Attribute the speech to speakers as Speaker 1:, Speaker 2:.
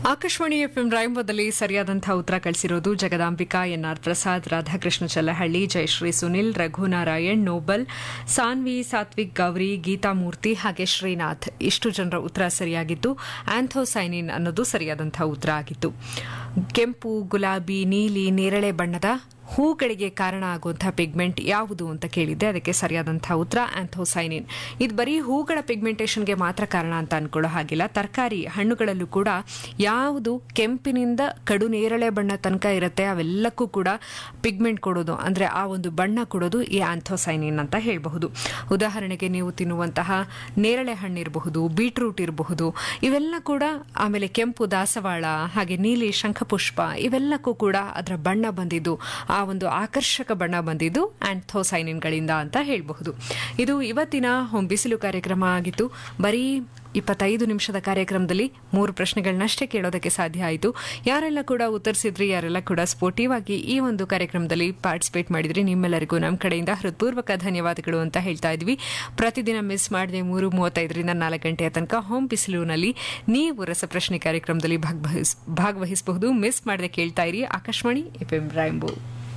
Speaker 1: Akashvani FM ರಾಯಂಬದಲ್ಲಿ ಸರಿಯಾದಂತಹ ಉತ್ತರ ಕಳಿಸಿರೋದು ಜಗದಾಂಬಿಕಾ ಎನ್ಆರ್ ಪ್ರಸಾದ್ ರಾಧಾಕೃಷ್ಣ ಚಲ್ಲಹಳ್ಳಿ ಜಯಶ್ರೀ ಸುನಿಲ್ ರಘುನಾರಾಯಣ್ ನೋಬಲ್ ಸಾನ್ವಿ ಸಾತ್ವಿಕ್ ಗೌರಿ ಗೀತಾಮೂರ್ತಿ ಹಾಗೆ ಶ್ರೀನಾಥ್ ಇಷ್ಟು ಜನರ ಉತ್ತರ ಸರಿಯಾಗಿತ್ತು ಆಂಥೋಸೈನಿನ್ ಅನ್ನೋದು ಸರಿಯಾದಂತಹ ಉತ್ತರ ಆಗಿತ್ತು ಕೆಂಪು ಗುಲಾಬಿ ನೀಲಿ ನೇರಳೆ ಬಣ್ಣದ ಹೂಗಳಿಗೆ ಕಾರಣ ಆಗುವಂತಹ ಪಿಗ್ಮೆಂಟ್ ಯಾವುದು ಅಂತ ಕೇಳಿದ್ದೆ ಅದಕ್ಕೆ ಸರಿಯಾದಂತಹ ಉತ್ತರ ಆಂಥೋಸೈನಿನ್ ಇದು ಬರೀ ಹೂಗಳ ಪಿಗ್ಮೆಂಟೇಷನ್ಗೆ ಮಾತ್ರ ಕಾರಣ ಅಂತ ಅನ್ಕೊಳ್ಳೋ ಹಾಗಿಲ್ಲ ತರಕಾರಿ ಹಣ್ಣುಗಳಲ್ಲೂ ಕೂಡ ಯಾವುದು ಕೆಂಪಿನಿಂದ ಕಡು ನೇರಳೆ ಬಣ್ಣ ತನಕ ಇರುತ್ತೆ ಅವೆಲ್ಲಕ್ಕೂ ಕೂಡ ಪಿಗ್ಮೆಂಟ್ ಕೊಡೋದು ಅಂದ್ರೆ ಆ ಒಂದು ಬಣ್ಣ ಕೊಡೋದು ಈ ಆಂಥೋಸೈನಿನ್ ಅಂತ ಹೇಳಬಹುದು ಉದಾಹರಣೆಗೆ ನೀವು ತಿನ್ನುವಂತಹ ನೇರಳೆ ಹಣ್ಣಿರಬಹುದು ಬೀಟ್ರೂಟ್ ಇರಬಹುದು ಇವೆಲ್ಲ ಕೂಡ ಆಮೇಲೆ ಕೆಂಪು ದಾಸವಾಳ ಹಾಗೆ ನೀಲಿ ಶಂಖಪುಷ್ಪ ಇವೆಲ್ಲಕ್ಕೂ ಕೂಡ ಅದರ ಬಣ್ಣ ಬಂದಿದ್ದು ಆ ಒಂದು ಆಕರ್ಷಕ ಬಣ್ಣ ಬಂದಿದ್ದು ಆಂಥೋಸೈನಿನ್ಗಳಿಂದ ಅಂತ ಹೇಳಬಹುದು ಇದು ಇವತ್ತಿನ ಹೊಂ ಬಿಸಿಲು ಕಾರ್ಯಕ್ರಮ ಆಗಿತ್ತು ಬರೀ ಇಪ್ಪತ್ತೈದು ನಿಮಿಷದ ಕಾರ್ಯಕ್ರಮದಲ್ಲಿ ಮೂರು ಪ್ರಶ್ನೆಗಳನ್ನಷ್ಟೇ ಕೇಳೋದಕ್ಕೆ ಸಾಧ್ಯ ಆಯಿತು ಯಾರೆಲ್ಲ ಕೂಡ ಉತ್ತರಿಸಿದ್ರಿ ಯಾರೆಲ್ಲ ಕೂಡ ಸ್ಪೋರ್ಟಿವ್ ಆಗಿ ಈ ಒಂದು ಕಾರ್ಯಕ್ರಮದಲ್ಲಿ ಪಾರ್ಟಿಸಿಪೇಟ್ ಮಾಡಿದ್ರಿ ನಿಮ್ಮೆಲ್ಲರಿಗೂ ನಮ್ಮ ಕಡೆಯಿಂದ ಹೃತ್ಪೂರ್ವಕ ಧನ್ಯವಾದಗಳು ಅಂತ ಹೇಳ್ತಾ ಇದ್ವಿ ಪ್ರತಿದಿನ ಮಿಸ್ ಮಾಡದೆ ಮೂರು ಮೂವತ್ತೈದರಿಂದ ನಾಲ್ಕು ಗಂಟೆಯ ತನಕ ಹೋಮ್ ಬಿಸಿಲುನಲ್ಲಿ ನೀವು ರಸಪ್ರಶ್ನೆ ಕಾರ್ಯಕ್ರಮದಲ್ಲಿ ಭಾಗವಹಿಸಬಹುದು ಮಿಸ್ ಮಾಡದೆ ಕೇಳ್ತಾ ಇರಿ ಆಕಾಶವಾಣಿ ಎಫ್ ಎಂ ರಾಯಂಬು